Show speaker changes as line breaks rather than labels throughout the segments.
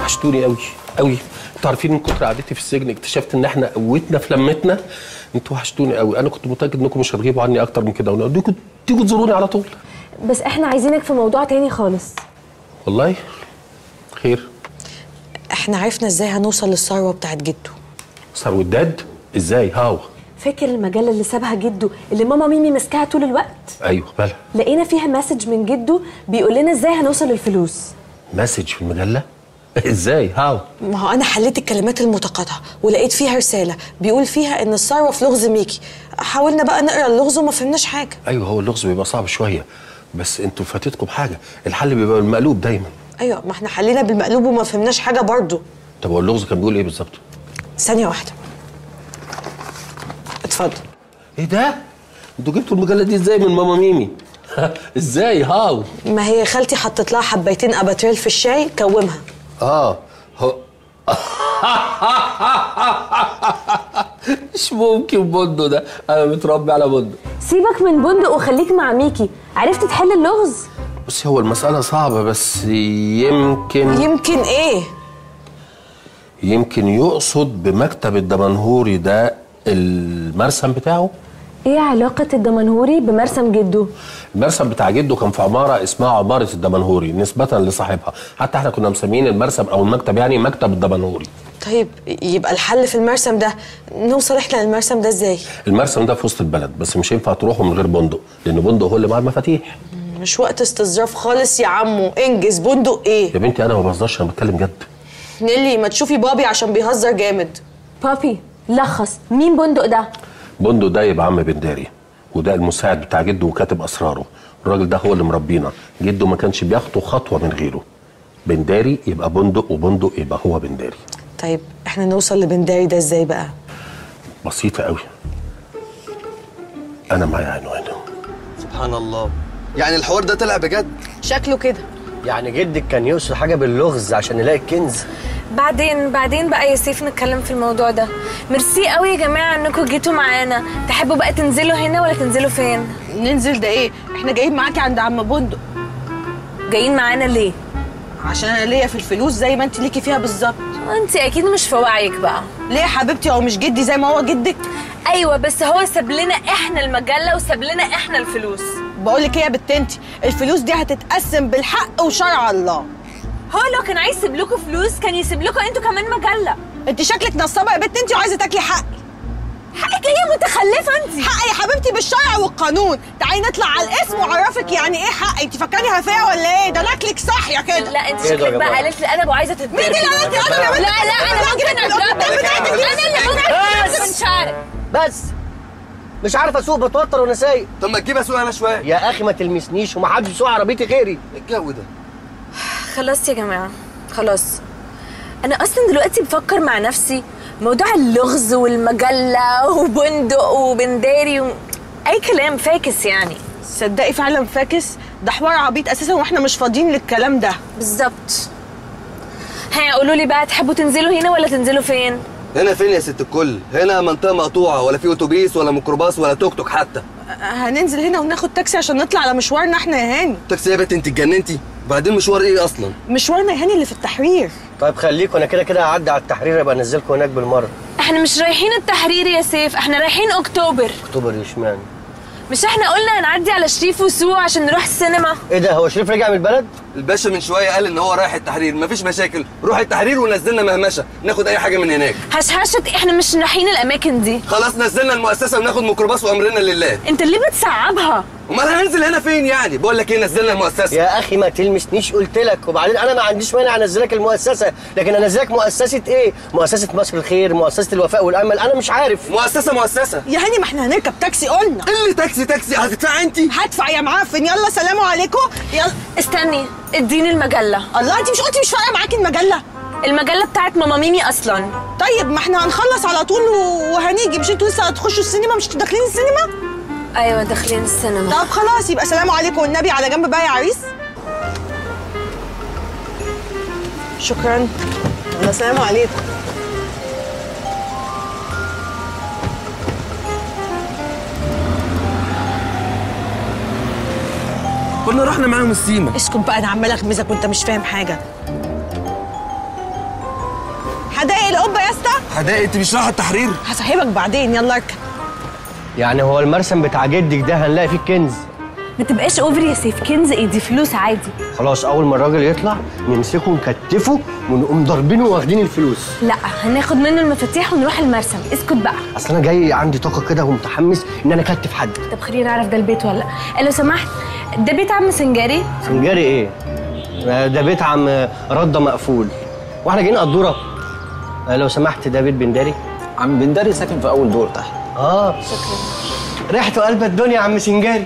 وحشتوني قوي قوي انتوا عارفين من كتر قعدتي في السجن اكتشفت ان احنا قوتنا في لمتنا انتوا وحشتوني قوي انا كنت متاكد انكم مش هتغيبوا عني اكتر من كده وديكوا تيجوا تزوروني على طول
بس احنا عايزينك في موضوع تاني خالص
والله خير
احنا عرفنا ازاي هنوصل للثروه بتاعت جده
صار وداد ازاي هاو
فاكر المجله اللي سابها جده اللي ماما ميمي ماسكاها طول الوقت
ايوه مالها
لقينا فيها مسج من جده بيقول لنا ازاي هنوصل للفلوس
مسج في المجله ازاي هاو
ما هو انا حليت الكلمات المتقاطعه ولقيت فيها رساله بيقول فيها ان الثروه في لغز ميكي حاولنا بقى نقرا اللغز وما فهمناش حاجه
ايوه هو اللغز بيبقى صعب شويه بس انتوا فاتتكم حاجه الحل بيبقى بالمقلوب دايما
ايوه ما احنا حلينا بالمقلوب وما فهمناش حاجه برضه
طب هو اللغز كان بيقول ايه بالظبط
ثانيه واحده اتفضل
ايه ده انتوا جبتوا المجله دي ازاي من ماما ميمي ازاي هاو
ما هي خالتي حطت لها حبيتين اباتريل في الشاي كومها
اه هو مش ممكن بندق ده انا متربي على بندق
سيبك من بندق وخليك مع ميكي عرفت تحل اللغز
بصي هو المسألة صعبة بس يمكن
يمكن ايه
يمكن يقصد بمكتب الدمنهوري ده المرسم بتاعه
ايه علاقة الدمنهوري بمرسم جده؟
المرسم بتاع جده كان في عمارة اسمها عمارة الدمنهوري نسبة لصاحبها حتى احنا كنا مسميين المرسم او المكتب يعني مكتب الدمنهوري
طيب يبقى الحل في المرسم ده نوصل احنا للمرسم ده ازاي
المرسم ده في وسط البلد بس مش ينفع تروحوا من غير بندق لان بندق هو اللي معاه المفاتيح
مش وقت استظراف خالص يا عمو انجز بندق ايه
يا بنتي انا ما بهزرش انا بتكلم جد
نيلي ما تشوفي بابي عشان بيهزر جامد
بابي لخص مين بندق ده؟
بندق ده يبقى عم بنداري وده المساعد بتاع جده وكاتب اسراره الراجل ده هو اللي مربينا جده ما كانش بيخطو خطوه من غيره بنداري يبقى بندق وبندق يبقى هو بنداري
طيب احنا نوصل لبنداري ده ازاي بقى
بسيطه قوي انا معايا عنوانه
سبحان الله يعني الحوار ده طلع بجد
شكله كده
يعني جدك كان يقصد حاجه باللغز عشان نلاقي الكنز
بعدين بعدين بقى يا سيف نتكلم في الموضوع ده ميرسي قوي يا جماعه انكم جيتوا معانا تحبوا بقى تنزلوا هنا ولا تنزلوا فين
ننزل ده ايه احنا جايين معاكي عند عم بندق
جايين معانا ليه
عشان انا ليا في الفلوس زي ما انت ليكي فيها بالظبط
انت اكيد مش في وعيك بقى
ليه يا حبيبتي هو مش جدي زي ما هو جدك
ايوه بس هو ساب لنا احنا المجله وساب لنا احنا الفلوس
بقول لك ايه يا بت انت الفلوس دي هتتقسم بالحق وشرع الله
هو لو كان عايز يسيب لكم فلوس كان يسيب لكم انتوا كمان مجله
انت شكلك نصابه يا بت انت وعايزه تاكلي حقي
حقك ايه متخلفه انت
حقي يا حبيبتي بالشرع والقانون تعالي نطلع على الاسم واعرفك يعني ايه حقي انت فاكراني هفايه ولا ايه ده انا اكلك صاحيه كده
لا انت
ايه ده يا
شكلك بقى
جماعة؟
قالت لي انا وعايزه تتضربي
مين اللي قالت لي أنا يا بنت؟
لا لا انا ممكن اضربك انا اللي ممكن من شعرك
بس مش عارف اسوق بتوتر وانا سايق
طب ما تجيب اسوق انا شويه
يا اخي ما تلمسنيش ومحدش يسوق عربيتي غيري
الجو ده
خلاص يا جماعه خلاص انا اصلا دلوقتي بفكر مع نفسي موضوع اللغز والمجله وبندق وبنداري و... اي كلام فاكس يعني
صدقي فعلا فاكس ده حوار عبيط اساسا واحنا مش فاضيين للكلام ده
بالظبط ها قولوا لي بقى تحبوا تنزلوا هنا ولا تنزلوا فين
هنا فين يا ست الكل هنا منطقه مقطوعه ولا في اتوبيس ولا ميكروباص ولا توك توك حتى
هننزل هنا وناخد تاكسي عشان نطلع على مشوارنا احنا يا هاني
تاكسي يا بنت انت اتجننتي وبعدين مشوار ايه اصلا
مشوارنا يا هاني اللي في التحرير
طيب خليكوا انا كده كده هعدي على التحرير ابقى انزلكوا هناك بالمره
احنا مش رايحين التحرير يا سيف احنا رايحين اكتوبر
اكتوبر اشمعنى
مش احنا قلنا هنعدي على شريف وسوق عشان نروح السينما
ايه ده هو شريف رجع من البلد
الباشا من شويه قال ان هو رايح التحرير مفيش مشاكل روح التحرير ونزلنا مهمشه ناخد اي حاجه من هناك
هشهشت احنا مش رايحين الاماكن دي
خلاص نزلنا المؤسسه وناخد ميكروباص وامرنا لله
انت ليه بتصعبها
امال هننزل هنا فين يعني بقول لك ايه نزلنا المؤسسه
يا اخي ما تلمسنيش قلت لك وبعدين انا ما عنديش مانع انزلك المؤسسه لكن انزلك مؤسسه ايه مؤسسه مصر الخير مؤسسه الوفاء والامل انا مش عارف
مؤسسه مؤسسه
يا هاني ما احنا هنركب تاكسي قلنا
إيه اللي تاكسي تاكسي هتدفع انت
هدفع يا معفن يلا سلام عليكم يلا
استني اديني المجله
الله انت مش قلتي مش فارقه معاكي المجله
المجله بتاعت ماما ميمي اصلا
طيب ما احنا هنخلص على طول و- وهنيجي مش انتوا لسه هتخشوا السينما مش انتوا داخلين السينما
ايوه داخلين السينما
طب خلاص يبقى سلام عليكم والنبي على جنب بقى يا عريس شكرا يلا سلام عليكم
كنا رحنا معاهم السيما
اسكت بقى انا عمال اغمزك وانت مش فاهم حاجه حدائق القبه يا اسطى
حدائق انت مش رايحه التحرير
هصاحبك بعدين يلا اركب
يعني هو المرسم بتاع جدك ده هنلاقي فيه الكنز
ما تبقاش اوفر يا سيف كنز ايه دي فلوس عادي
خلاص اول ما الراجل يطلع نمسكه نكتفه ونقوم ضاربينه واخدين الفلوس
لا هناخد منه المفاتيح ونروح المرسم اسكت بقى
اصل انا جاي عندي طاقه كده ومتحمس ان انا اكتف حد
طب خليني اعرف ده البيت ولا لا لو سمحت ده بيت عم سنجاري
سنجاري ايه آه، ده بيت عم رده مقفول واحنا جايين قدوره آه، لو سمحت ده بيت بنداري
عم بندري ساكن في اول دور تحت
اه ريحته قلب الدنيا يا عم سنجاري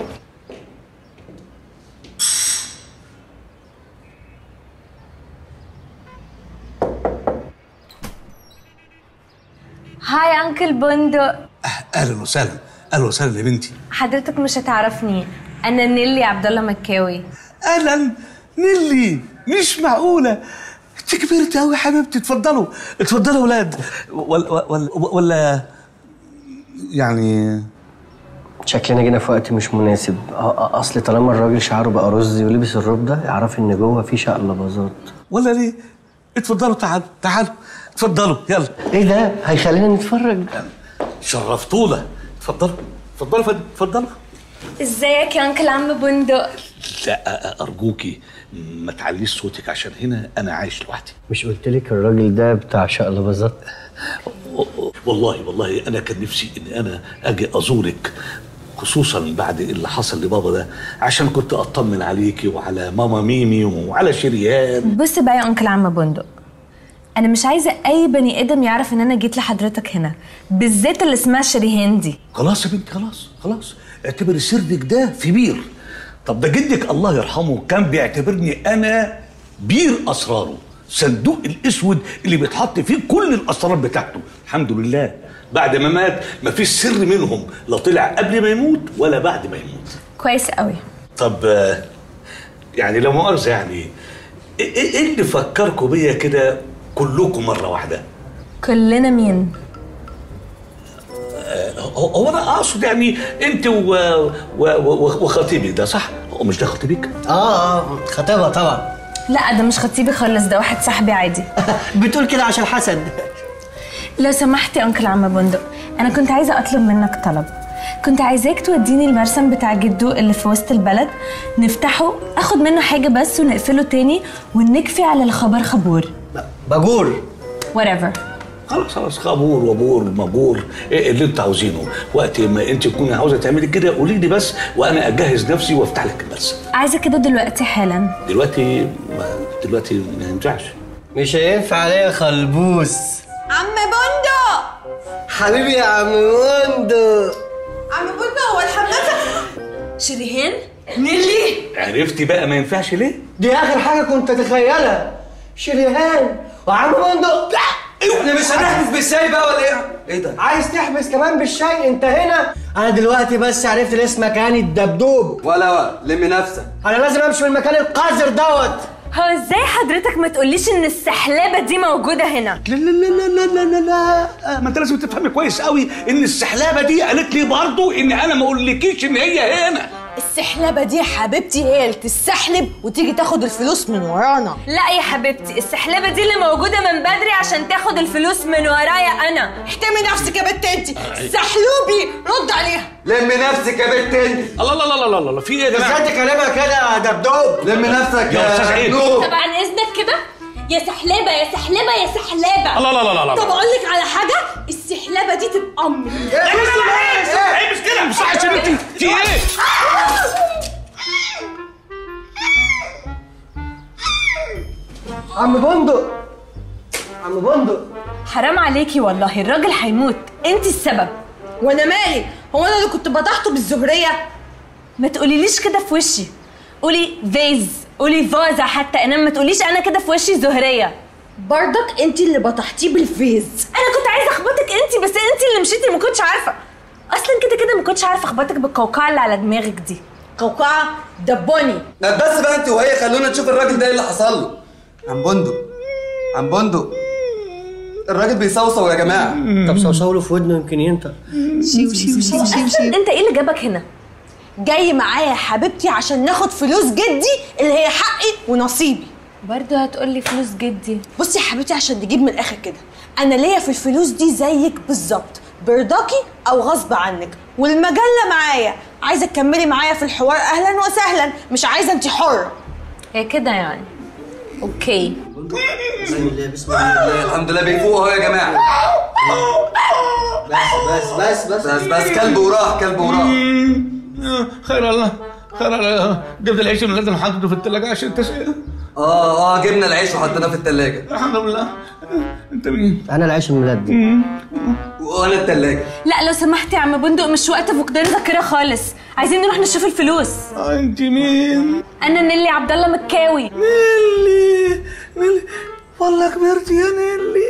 هاي انكل بندق
اهلا وسهلا اهلا وسهلا يا بنتي
حضرتك مش هتعرفني انا نيلي عبد الله مكاوي
اهلا نيلي مش معقوله انت كبرت قوي يا حبيبتي اتفضلوا اتفضلوا يا ولاد ولا ولا ولا يعني
شكلنا جينا في وقت مش مناسب آه، آه، اصل طالما الراجل شعره بقى رز ولبس الروب ده اعرف ان جوه في شقلباظات
ولا ليه اتفضلوا تعالوا تعالوا اتفضلوا يلا
ايه ده هيخلينا نتفرج
شرفتونا اتفضلوا اتفضلوا يا فندم اتفضلوا
ازيك يا انكل عم بندق
لا ارجوكي ما تعليش صوتك عشان هنا انا عايش لوحدي
مش قلت لك الراجل ده بتاع شقلباظات
والله والله انا كان نفسي ان انا اجي ازورك خصوصا بعد اللي حصل لبابا ده عشان كنت اطمن عليكي وعلى ماما ميمي وعلى شريان
بص بقى يا انكل عم بندق انا مش عايزه اي بني ادم يعرف ان انا جيت لحضرتك هنا بالذات اللي اسمها شريهان دي
خلاص يا بنتي خلاص خلاص اعتبري سرك ده في بير طب ده جدك الله يرحمه كان بيعتبرني انا بير اسراره صندوق الاسود اللي بيتحط فيه كل الاسرار بتاعته الحمد لله بعد ما مات مفيش سر منهم لا طلع قبل ما يموت ولا بعد ما يموت
كويس قوي
طب آه، يعني لا مؤاخذه يعني ايه إيه- إيه اللي فكركم بيا كده كلكم مره واحده
كلنا مين
هو هو انا اقصد يعني انت و... و... و... وخطيبك ده صح؟ هو مش ده خطيبك؟
اه اه خطيبها طبعا
لا ده مش خطيبي خالص ده واحد صاحبي عادي
بتقول كده عشان حسد
لو سمحت يا انكل عم بندق انا كنت عايزه اطلب منك طلب كنت عايزاك توديني المرسم بتاع جدو اللي في وسط البلد نفتحه اخد منه حاجه بس ونقفله تاني ونكفي على الخبر خبور
باجور
whatever
خلاص خلاص خابور وبور مجور ايه اللي انت عاوزينه وقت ما انت تكوني عاوزه تعملي كده قولي لي بس وانا اجهز نفسي وافتح لك المرسم
عايزه كده دلوقتي حالا
دلوقتي ما دلوقتي ما ينفعش
مش هينفع عليا خلبوس
عم بندق
حبيبي يا عم بندق
عم بندق هو الحمام
شريهان
نيلي
عرفتي بقى ما ينفعش ليه؟
دي اخر حاجه كنت اتخيلها شريهان وعم بندق لا
احنا مش هنحبس بالشاي بقى ولا ايه؟ ايه ده؟
عايز تحبس كمان بالشاي انت هنا انا دلوقتي بس عرفت الاسم مكان الدبدوب
ولا ولا لم نفسك
انا لازم امشي من المكان القذر دوت
هو ازاي حضرتك ما تقوليش ان السحلابه دي موجوده هنا
لا لا لا لا لا لا لا لا آه، ما انت لازم تفهمي كويس قوي ان السحلابه دي قالت لي برضو ان انا ما اقولكيش ان هي هنا
السحلبه دي يا حبيبتي هي اللي تستحلب وتيجي تاخد الفلوس من ورانا
لا يا حبيبتي السحلابه دي اللي موجوده من بدري عشان تاخد الفلوس من ورايا انا
احترمي نفسك يا بنت انت سحلوبي رد عليها
لم نفسك يا بنت انت
الله الله الله الله الله في ايه يا جماعه؟
ازاي تكلمها كده يا دبدوب
لم نفسك
يا أستاذ عيد.
نور
طب عن اذنك كده يا سحلابه يا سحلابه يا سحلابه
الله الله الله الله
طب
الله
اقول لك على حاجه السحلبه دي تبقى امي
ايه مش كده مش عشان انت في ايه؟
عم بندق عم بندق
حرام عليكي والله الراجل هيموت انت السبب
وانا مالي هو انا اللي كنت بطحته بالزهريه
ما تقوليليش كده في وشي قولي فيز قولي فازة حتى انما ما تقوليش انا كده في وشي زهريه
برضك انت اللي بطحتيه بالفيز
انا كنت عايزه اخبطك انت بس انت اللي مشيتي ما كنتش عارفه اصلا كده كده ما كنتش عارفه اخبطك بالقوقعه اللي على دماغك دي
قوقعه دبوني
ما بس بقى انت وهي خلونا نشوف الراجل ده ايه اللي حصل له عم بندق عم بندق الراجل بيصوصو يا جماعه
طب صوصوله في ودنه يمكن ينطق
اصلا انت ايه اللي جابك هنا
جاي معايا يا حبيبتي عشان ناخد فلوس جدي اللي هي حقي ونصيبي
برضه هتقولي فلوس جدي
بصي يا حبيبتي عشان نجيب من الاخر كده انا ليا في الفلوس دي زيك بالظبط برضاكي او غصب عنك والمجله معايا عايزه تكملي معايا في الحوار اهلا وسهلا مش عايزه انت حره
هي كده يعني اوكي
بسم الله بسم الله
الحمد لله بيفوق اهو يا جماعه
بس بس بس
بس بس كلب وراح كلب وراح
خير الله خير الله جبت العيش اللي لازم حاطه في الثلاجه عشان التسقيه
اه اه جبنا العيش وحطيناه في التلاجة
الحمد لله انت مين؟
انا العيش الميلاد دي
وانا التلاجة
لا لو سمحت يا عم بندق مش وقت فقدان ذاكره خالص عايزين نروح نشوف الفلوس
آه، انت مين؟
انا نيلي عبد الله مكاوي
نيلي نيلي والله كبرت يا نيلي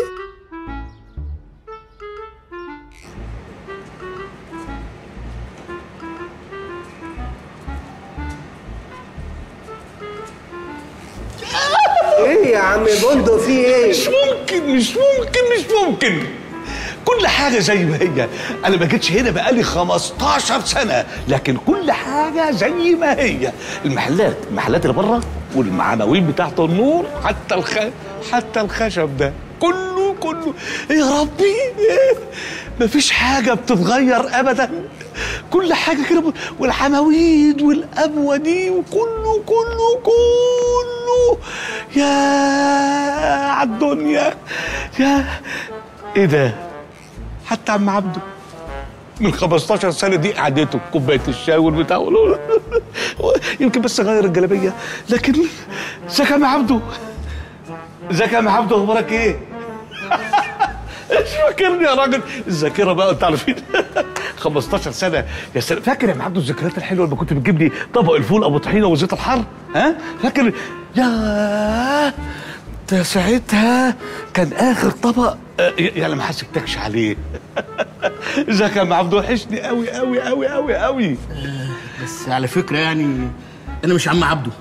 ايه يا عم بندق في ايه
مش ممكن مش ممكن مش ممكن كل حاجة زي ما هي أنا ما جيتش هنا بقالي 15 سنة لكن كل حاجة زي ما هي المحلات المحلات اللي بره والمعناوين بتاعت النور حتى الخ... حتى الخشب ده كله كله يا ربي مفيش حاجة بتتغير أبدا كل حاجة كده ب- والحماويد والأبوة دي وكله كله كله يا عالدنيا يا ايه ده حتى عم عبده من 15 سنه دي قعدته كوبايه الشاي والبتاع والقول. يمكن بس غير الجلابيه لكن ازيك يا عم عبده ازيك يا عم عبده اخبارك ايه؟ ايش فاكرني يا راجل الذاكره بقى انت عارفين 15 سنه يا سلام فاكر يا عم عبده الذكريات الحلوه لما كنت بتجيب لي طبق الفول ابو طحينه وزيت الحر ها فاكر يا ده ساعتها كان اخر طبق آه، يعني ما حسبتكش عليه ازيك يا عم عبده وحشني قوي قوي قوي قوي قوي
بس على فكره يعني انا مش عم عبده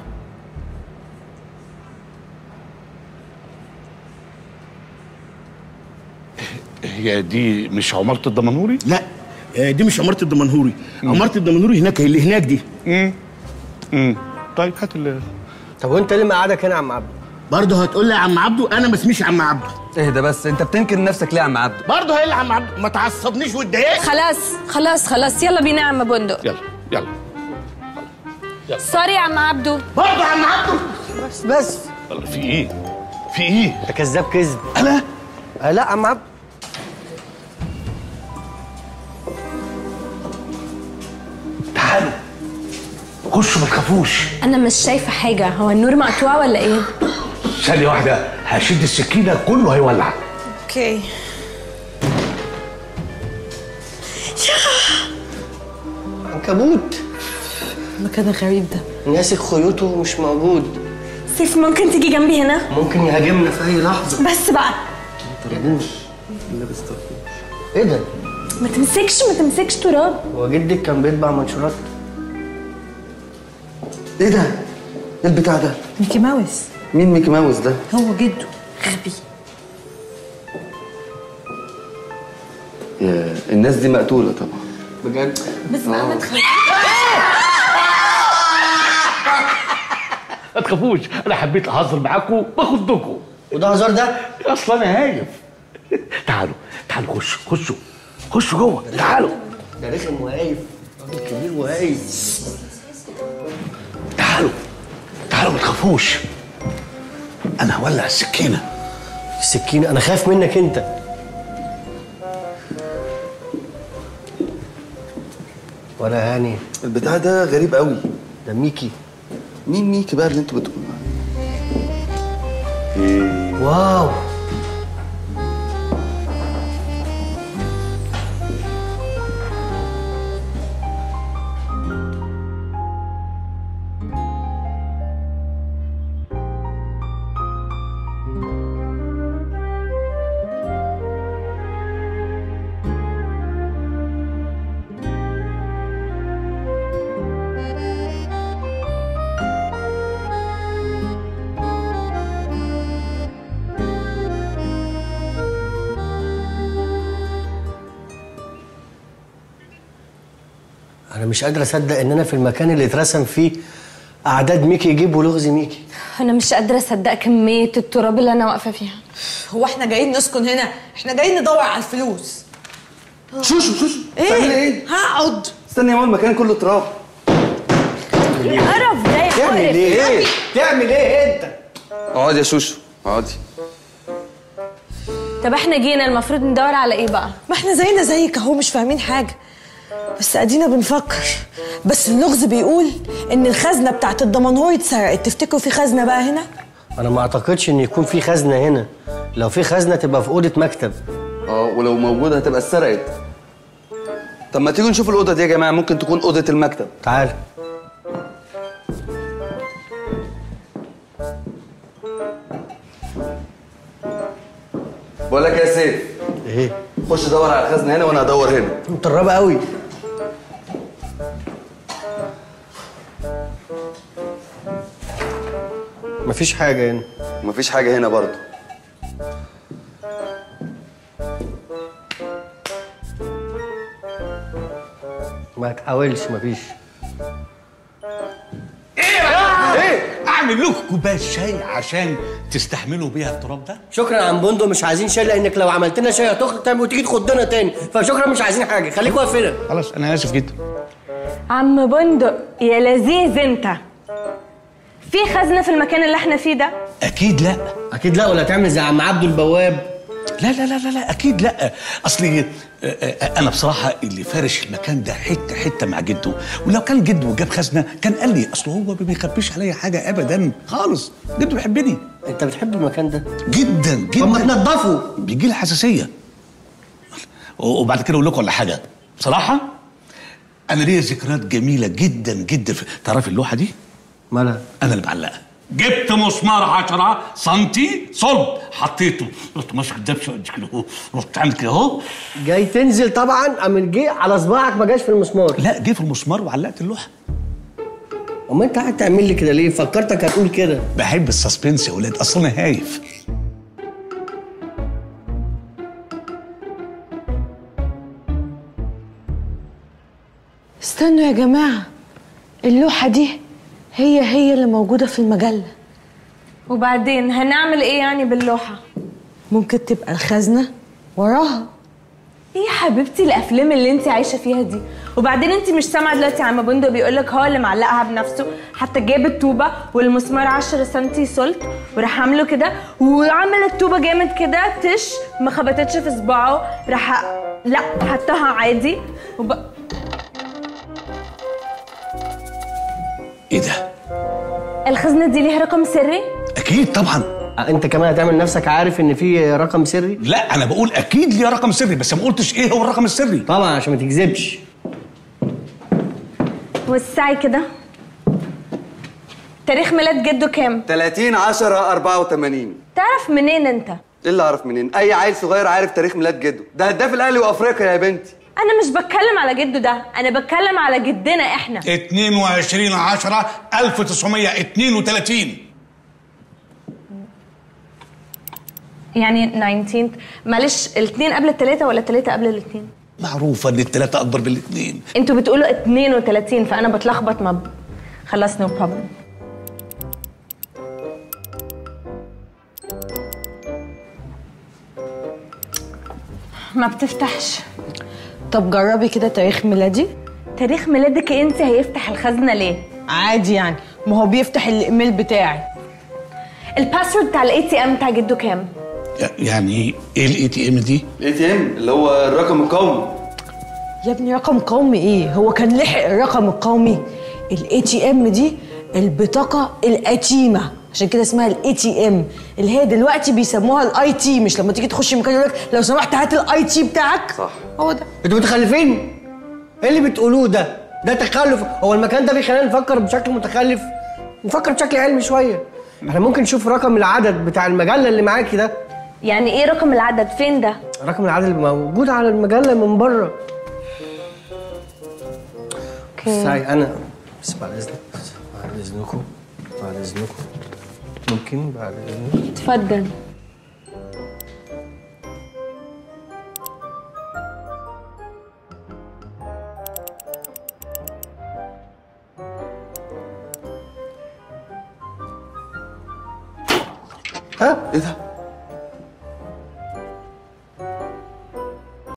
هي دي مش عمارة الدمنهوري؟
لا آه، دي مش عماره الدمنهوري عماره الدمنهوري هناك اللي هناك دي
امم طيب هات ال
طب وانت ليه مقعدك هنا يا عم عبد
برضه هتقول لي يا عم عبده انا ما اسميش عم عبده
اهدى بس انت بتنكر نفسك ليه يا عم عبده
برضه هي اللي عم عبده ما تعصبنيش واتضايقت
خلاص خلاص خلاص يلا بينا يا عم بندق
يلا يلا
سوري يا عم عبده
برضه عم عبده
بس بس
يلا في ايه؟ في ايه؟
انت كذاب كذب
انا
آه لا يا عم عبد
تعالوا خشوا ما تخافوش
انا مش شايفه حاجه هو النور مقطوع ولا ايه
ثانية واحدة هشد السكينة كله هيولع
اوكي
عنكبوت
المكان الغريب ده
ماسك خيوطه ومش موجود
سيف ممكن تيجي جنبي هنا
ممكن يهاجمنا في اي لحظه
بس بقى
طربوش ايه ده
ما تمسكش ما تمسكش تراب
هو جدك كان بيطبع منشورات ايه ده ايه البتاع ده
ميكي ماوس
مين ميكي ماوس ده
هو جده غبي
يا الناس دي مقتوله طبعا
بجد
بس بقى ما تخافش
ما تخافوش انا حبيت اهزر معاكم باخدكم
وده هزار ده
اصلا انا هايف تعالوا تعالوا خشوا خشوا خشوا جوه تعالوا
ده رخم وهايف راجل كبير وهايف
تعالوا تعالوا ما تخافوش انا هولع السكينه
السكينه انا خايف منك انت ولا هاني
البتاع ده غريب قوي
ده ميكي
مين ميكي بقى اللي انتوا بتقولوا عليه
واو انا مش قادر اصدق ان انا في المكان اللي اترسم فيه اعداد ميكي يجيب ولغز ميكي
انا مش قادره اصدق كميه التراب اللي انا واقفه فيها
هو احنا جايين نسكن هنا احنا جايين ندور على الفلوس
شوشو شوشو
ايه
بتعملي ايه؟
هقعد
استني يا ماما المكان كله تراب
ايه القرف ده يا
تعمل
مقرف
ايه؟ تعمل ايه انت؟
اقعدي يا شوشو اقعدي
طب احنا جينا المفروض ندور على ايه بقى
ما احنا زينا زيك اهو مش فاهمين حاجه بس ادينا بنفكر بس اللغز بيقول ان الخزنه بتاعت الدمنهور اتسرقت تفتكروا في خزنه بقى هنا
انا ما اعتقدش ان يكون في خزنه هنا لو في خزنه تبقى في اوضه مكتب
اه ولو موجوده هتبقى اتسرقت طب ما تيجوا نشوف الاوضه دي يا جماعه ممكن تكون اوضه المكتب
تعال
بقول لك يا سيف
ايه
خش دور على الخزنه هنا وانا هدور هنا
مطربه قوي مفيش حاجه هنا
مفيش حاجه هنا برضه
ما تحاولش مفيش
اعمل لكم كوبايه شاي عشان تستحملوا بيها التراب ده
شكرا يا عم بندق مش عايزين شاي لانك لو عملت لنا شاي هتخرج تاني وتيجي تخضنا تاني فشكرا مش عايزين حاجه خليك واقف هنا
خلاص انا اسف جدا
عم بندق يا لذيذ انت في خزنه في المكان اللي احنا فيه ده
اكيد لا
اكيد لا ولا تعمل زي عم عبده البواب
لا لا لا لا, لا اكيد لا اصلي آه، آه، انا بصراحه اللي فارش المكان ده حته حته مع جده ولو كان جده جاب خزنه كان قال لي اصل هو ما بيخبيش عليا حاجه ابدا خالص جده بيحبني
انت بتحب المكان ده
جدا جدا
طب ما تنضفه
بيجي لي حساسيه وبعد كده اقول لكم على حاجه بصراحه انا ليا ذكريات جميله جدا جدا في تعرف اللوحه دي
مالها
انا اللي بعلقها جبت مسمار 10 سنتي صلب حطيته رحت ماسك الدبشه قد كده اهو رحت عامل كده اهو
جاي تنزل طبعا قام جه على صباعك ما جاش في المسمار
لا جه في المسمار وعلقت اللوحه
اما انت قاعد تعمل لي كده ليه فكرتك هتقول كده
بحب السسبنس يا ولاد اصل انا هايف
استنوا يا جماعه اللوحه دي هي هي اللي موجوده في المجله
وبعدين هنعمل ايه يعني باللوحه
ممكن تبقى الخزنه وراها
ايه يا حبيبتي الافلام اللي انت عايشه فيها دي وبعدين انت مش سامعه دلوقتي عم بندق بيقول لك هو اللي معلقها بنفسه حتى جاب الطوبه والمسمار 10 سم سلت وراح عامله كده وعمل الطوبه جامد كده تش ما خبطتش في صباعه راح لا حطها عادي وب...
ايه ده
الخزنه دي ليها رقم سري
اكيد طبعا
آه، انت كمان هتعمل نفسك عارف ان في رقم سري
لا انا بقول اكيد ليه رقم سري بس ما قلتش ايه هو الرقم السري
طبعا عشان ما تكذبش
وسعي كده تاريخ ميلاد جده كام
30 10 84
تعرف منين انت
ايه اللي اعرف منين اي عيل صغير عارف تاريخ ميلاد جده ده هداف الاهلي وافريقيا يا بنتي
انا مش بتكلم على جده ده انا بتكلم على جدنا احنا
22 10 1932
يعني 19 معلش الاثنين قبل الثلاثة ولا الثلاثة قبل الاثنين؟
معروفه ان الثلاثه اكبر من الاثنين
انتوا بتقولوا 32 فانا بتلخبط ما ب... خلاص نو بروبلم ما بتفتحش
طب جربي كده تاريخ ميلادي
تاريخ ميلادك انت هيفتح الخزنة ليه؟
عادي يعني ما هو بيفتح الايميل بتاعي
الباسورد بتاع الاي تي ام بتاع جده كام؟
يعني ايه الاي تي ام دي
الاي تي ام اللي هو الرقم القومي
يا ابني رقم قومي ايه هو كان لحق الرقم القومي الاي تي ام دي البطاقه القديمه عشان كده اسمها الاي تي ام اللي هي دلوقتي بيسموها الاي تي مش لما تيجي تخش مكان يقول لك لو سمحت هات الاي تي بتاعك
صح
هو ده
انتوا متخلفين ايه اللي بتقولوه ده ده تخلف هو المكان ده بيخلينا نفكر بشكل متخلف نفكر بشكل علمي شويه احنا ممكن نشوف رقم العدد بتاع المجله اللي معاكي ده
يعني ايه رقم العدد فين ده؟
رقم العدد اللي موجود على المجله من بره
اوكي
ساي انا بس بعد اذنك بعد اذنكم بعد اذنكم ممكن بعد اذنك
اتفضل